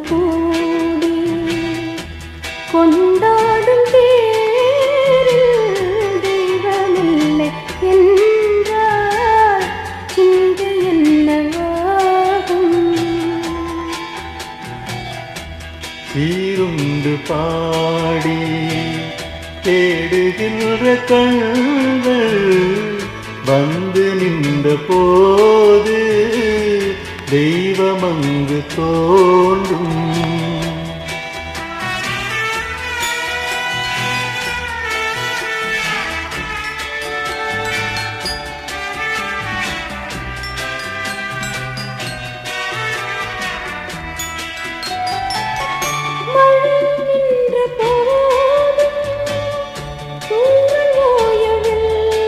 கூடி கொண்டாடும் தேரில் தெய்வமில்லை என்றால் இங்கு என்னவாகும் சீருண்டு பாடி தேடுகின்ற கண்கள் வந்து நின்ற போது தெய்வம் அங்கு தோன்றும் மழை நின்ற போதும் தூரல் ஓயவில்லை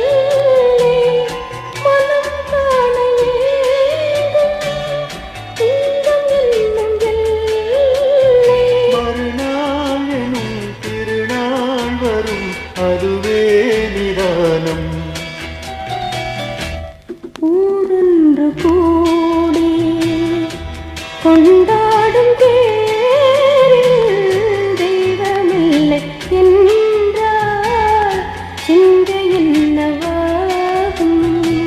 மனம் காண ஏங்கும் இன்பம் என்னும் எல்லை மறுநாள் எனும் திருநாள் வரும் அதுவே நிதானம் ஊரொன்று கூடி கொண்டாடும் தேரில் தெய்வமில்லை என்றால் இங்கு என்னவாகும்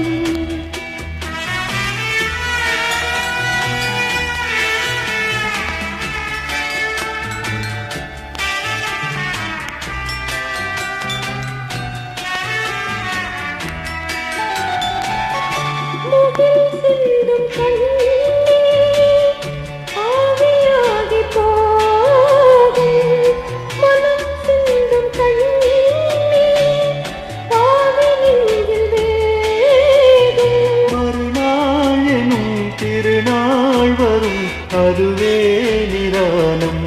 முகில் சிந்தும் கண்ணீர் ஆவியாகி போகும் மனம் சிந்தும் கண்ணீர் ஆவி நெஞ்சில் வேகும் மறுநாள் எனும் திருநாள் வரும் அதுவே நிதானம்